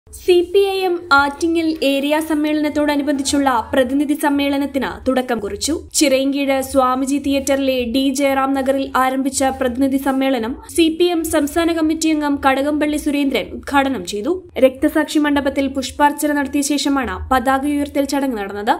C P I M Attingal area സമ്മേളനത്തോടനുബന്ധിച്ചുള്ള പ്രതിനിധി സമ്മേളനത്തിന് തുടക്കം കുറിച്ചു ചിറയൻകീഴ് സ്വാമിജി തിയേറ്ററിലെ ഡി ജയറാം നഗറിൽ ആരംഭിച്ച പ്രതിനിധി സമ്മേളനം സി പി എം സംസ്ഥാന കമ്മിറ്റി അംഗം കടകംപള്ളി സുരേന്ദ്രൻ ഉദ്ഘാടനം ചെയ്തു രക്തസാക്ഷി മണ്ഡപത്തിൽ പുഷ്പാർച്ചന നടത്തിയ ശേഷമാണ് പതാക ഉയർത്തൽ ചടങ്ങ് നടന്നത്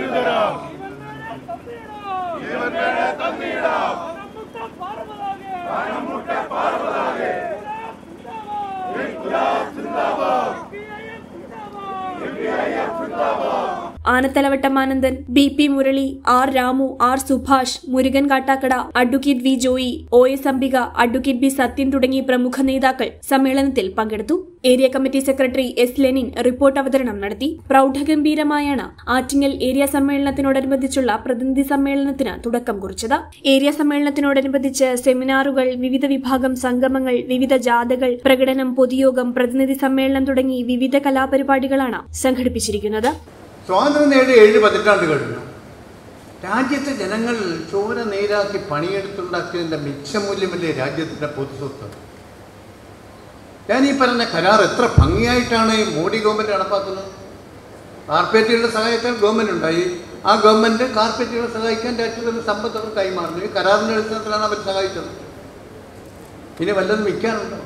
Anathalavattom Anandan B P Murali R Ramu R Subhash Murukan Kattakada advocate V Joy O S Ambika advocate B Sathyan തുടങ്ങി പ്രമുഖ നേതാക്കൾ സമ്മേളനത്തിൽ പങ്കെടുത്തു area committee secretary S Lenin report അവതരണം നടത്തി പ്രൌഢഗംഭീരമായാണ് ആറ്റിങ്ങൽ ഏരിയ സമ്മേളനത്തിനോടനുബന്ധിച്ചുള്ള പ്രതിനിധി സമ്മേളനത്തിന് തുടക്കം കുറിച്ചത് ഏരിയ സമ്മേളനത്തിനോടനുബന്ധിച്ച് സെമിനാറുകൾ വിവിധ വിഭാഗം സംഗമങ്ങൾ വിവിധ ജാഥകൾ പ്രകടനം പൊതുയോഗം പ്രതിനിധി സമ്മേളനം തുടങ്ങി വിവിധ കലാപരിപാടികളാണ് സംഘടിപ്പിച്ചിരിക്കുന്നത് സ്വാതന്ത്ര്യം നേടി ഏഴ് പതിറ്റാണ്ട് കഴിഞ്ഞു രാജ്യത്തെ ജനങ്ങൾ ചോര നീരാക്കി പണിയെടുത്തുണ്ടാക്കിയതിൻ്റെ മിച്ചമൂല്യമല്ലേ രാജ്യത്തിൻ്റെ പൊതുസ്വത്ത് ഞാൻ ഈ പറഞ്ഞ കരാർ എത്ര ഭംഗിയായിട്ടാണ് ഈ മോഡി ഗവൺമെൻറ് നടപ്പാക്കുന്നത് കാർപ്പറേറ്റുകളുടെ സഹായത്താൽ ഗവൺമെൻറ് ഉണ്ടായി ആ ഗവൺമെൻറ് കാർപ്പറേറ്റുകളെ സഹായിക്കാൻ രാജ്യത്തിൻ്റെ സമ്പത്ത് അവർ കൈമാറുന്നു ഈ കരാറിൻ്റെ അടിസ്ഥാനത്തിലാണ് അവർ സഹായിച്ചത് ഇനി വല്ലതും വിൽക്കാനുണ്ടോ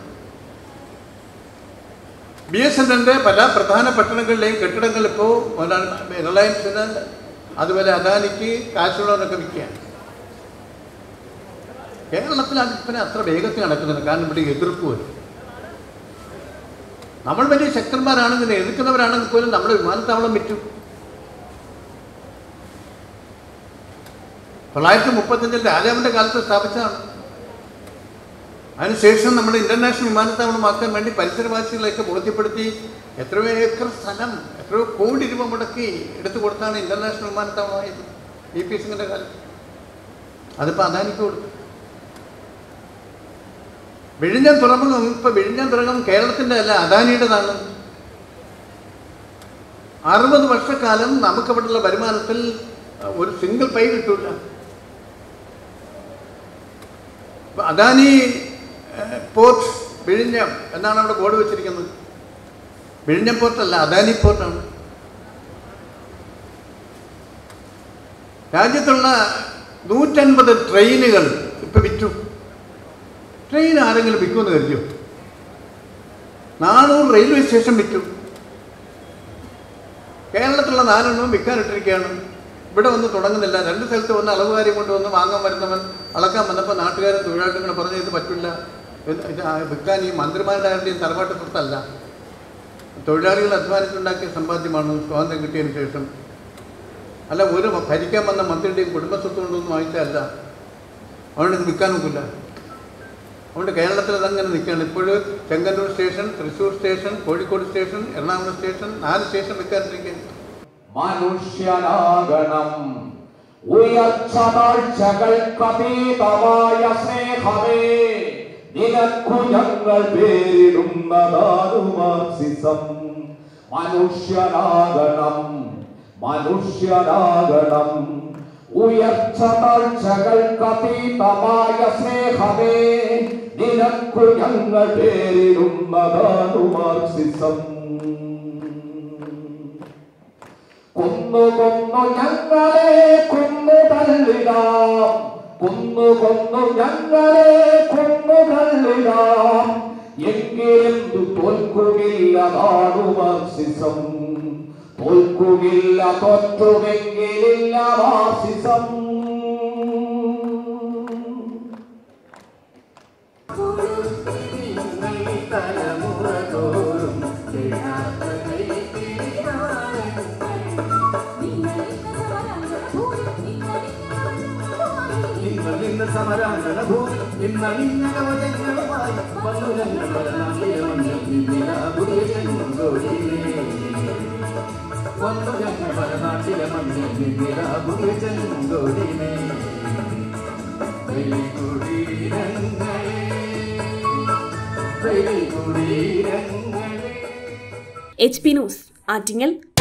ബി എസ് എൻ എല്ലിൻ്റെ പല പ്രധാന പട്ടണങ്ങളിലെയും കെട്ടിടങ്ങൾ ഇപ്പോൾ റിലയൻസിന് അതുപോലെ അദാനിക്ക് കാശുള്ളവരൊക്കെ വിൽക്കുകയാണ് കേരളത്തിൽ ആ വിൽപ്പന അത്ര വേഗത്തിൽ നടക്കുന്നില്ല കാരണം ഇവിടെ എതിർപ്പ് വരും നമ്മൾ വലിയ ശക്തന്മാരാണെങ്കിൽ എതിർക്കുന്നവരാണെങ്കിൽ പോലും നമ്മുടെ വിമാനത്താവളം വിറ്റു തൊള്ളായിരത്തി മുപ്പത്തഞ്ചിൽ രാജാവിൻ്റെ കാലത്ത് സ്ഥാപിച്ചതാണ് അതിനുശേഷം നമ്മൾ ഇന്റർനാഷണൽ വിമാനത്താവളമാക്കാൻ വേണ്ടി പരിസരവാസികളെയൊക്കെ ബോധ്യപ്പെടുത്തി എത്രയോ ഏക്കർ സ്ഥലം എത്രയോ കോടി രൂപ മുടക്കി എടുത്തു കൊടുത്താണ് ഇന്റർനാഷണൽ വിമാനത്താവളമായത് ഇ പി സിംഗിൻ്റെ കാലത്ത് അതിപ്പോൾ അദാനിക്ക് കൊടുത്തു വിഴിഞ്ഞം തുറമുഖം ഇപ്പൊ വിഴിഞ്ഞം തുറമുഖം കേരളത്തിന്റെ അല്ല അദാനിയുടേതാണ് അറുപത് വർഷക്കാലം നമുക്കവിടെയുള്ള വരുമാനത്തിൽ ഒരു സിംഗിൾ പൈ കിട്ടൂല അദാനി പോർട്ട് വിഴിഞ്ഞം എന്നാണ് അവിടെ ബോർഡ് വെച്ചിരിക്കുന്നത് വിഴിഞ്ഞം പോർട്ടല്ല അദാനി പോർട്ടാണ് രാജ്യത്തുള്ള നൂറ്റൻപത് ട്രെയിനുകൾ ഇപ്പൊ വിറ്റു ട്രെയിൻ ആരെങ്കിലും വിൽക്കുമെന്ന് കരുതിയോ നാനൂറ് റെയിൽവേ സ്റ്റേഷൻ വിറ്റു കേരളത്തിലുള്ള നാലെണ്ണവും വിൽക്കാനിട്ടിരിക്കുകയാണ് ഇവിടെ വന്ന് തുടങ്ങുന്നില്ല രണ്ട് സ്ഥലത്ത് വന്ന് അളവുകാരി കൊണ്ടുവന്ന് വാങ്ങാൻ വരുന്നവൻ അളക്കാൻ വന്നപ്പോൾ നാട്ടുകാരും തൊഴിലാളികളും പറഞ്ഞു ഇത് പറ്റില്ല വിൽക്കാൻ ഈ മന്ത്രിമാരുടെ ആരുടെയും തറവാട്ട് പുറത്തല്ല തൊഴിലാളികൾ അധ്വാനിച്ചുണ്ടാക്കിയ സമ്പാദ്യമാണ് സ്വാതന്ത്ര്യം കിട്ടിയതിന് ശേഷം അല്ല ഒരു ഭരിക്കാൻ വന്ന മന്ത്രിയുടെയും കുടുംബസ്വത്ത് കൊണ്ടൊന്നും വാങ്ങിച്ചതല്ല അതുകൊണ്ട് ഇത് വിൽക്കാൻ നോക്കില്ല അതുകൊണ്ട് കേരളത്തിൽ അതങ്ങനെ നിൽക്കുകയാണ് ഇപ്പോൾ Chengannur station Thrissur station Kozhikode station Ernakulam station നാല് സ്റ്റേഷൻ വിൽക്കാനിരിക്കുകയാണ് മനുഷ്യനാകണം ഉയർച്ച താഴ്ചകൾക്കതീതമായ സ്നേഹമേ നിനക്കു ഞങ്ങൾ പേരിടുന്നതാണു മാർക്സിസം മനുഷ്യനാകണം മനുഷ്യനാകണം ഉയർച്ച താഴ്ചകൾക്കതീതമായ സ്നേഹമേ നിനക്കു ഞങ്ങൾ പേരിടുന്നതാണു മാർക്സിസം കൊന്നു കൊന്നു ഞങ്ങളെ കൊന്നു തള്ളിടാം കൊന്നു കൊന്നു ഞങ്ങളെ കൊന്നു തള്ളിടാം എങ്കിലെന്തു തോൽക്കുകില്ല നാടു മാർസിസം തോൽക്കുകില്ല തോറ്റുമെങ്കിലില്ല മാർസിസം തലമുറ തോറും നിങ്ങൾ ഇന്ന് സമരാങ്കണ ഭൂമി ഇന്നണിഞ്ഞ വചനങ്ങളുമായി വന്നു ഞങ്ങൾ വന്നു ഞങ്ങൾ വരനാട്ടിലെ മണ്ണിൽ നിന്നിരാകുടിനെ കുടീരങ്ങളെ കുടീരങ്ങളെ എച്ച് പി ന്യൂസ് ആറ്റിങ്ങൽ